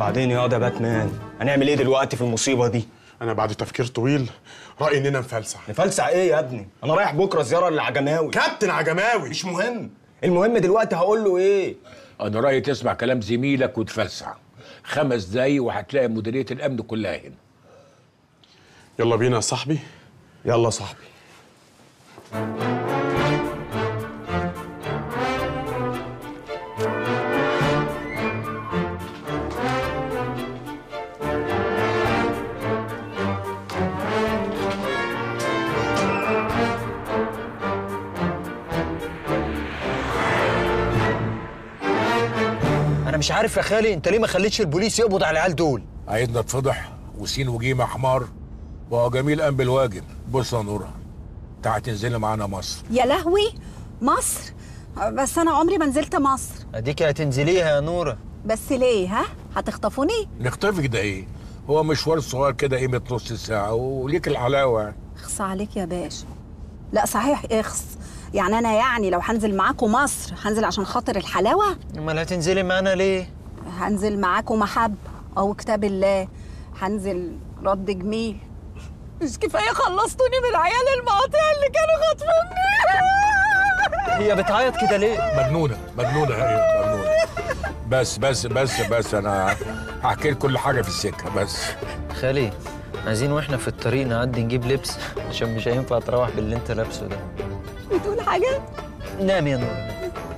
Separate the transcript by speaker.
Speaker 1: بعدين يا ده باتمان هنعمل ايه دلوقتي في المصيبه دي
Speaker 2: انا بعد تفكير طويل رايي اننا نفلسع
Speaker 1: نفلسع ايه يا ابني انا رايح بكره زياره للعجماوي
Speaker 2: كابتن عجماوي
Speaker 1: مش مهم المهم دلوقتي هقول له ايه
Speaker 3: انا رايي تسمع كلام زميلك وتفلسع خمس دقايق وهتلاقي مديريه الامن كلها هنا
Speaker 2: يلا بينا يا صاحبي
Speaker 1: يلا يا صاحبي
Speaker 4: انا مش عارف يا خالي انت ليه ما خليتش البوليس يقبض على العيال دول
Speaker 3: عايزنا نتفضح وسين وجيم حمار وهو جميل قام بالواجب بص يا نورة تعالى تنزلي معانا مصر
Speaker 5: يا لهوي مصر بس انا عمري ما نزلت مصر
Speaker 4: اديك هتنزليها يا نوره
Speaker 5: بس ليه ها هتخطفوني
Speaker 3: نختفي ده ايه هو مشوار صغير كده قيمة نص ساعة وليك الحلاوة
Speaker 5: اخص عليك يا باشا لا صحيح اخص يعني انا يعني لو هنزل معاكم مصر هنزل عشان خاطر الحلاوه
Speaker 4: امال هتنزلي معانا ليه
Speaker 5: هنزل معاكم محبه او كتاب الله هنزل رد جميل مش كفايه خلصتوني من العيال المقاطع اللي كانوا خاطفيني
Speaker 4: هي بتعيط كده ليه
Speaker 3: مجنونة مجنونة هي مجنونة بس بس بس بس أنا هحكي لك كل حاجة في السكة بس
Speaker 4: خالي عايزين واحنا في الطريق نعدي نجيب لبس عشان مش هينفع تروح باللي انت لابسه ده
Speaker 5: بتقول حاجه
Speaker 4: نام يا نور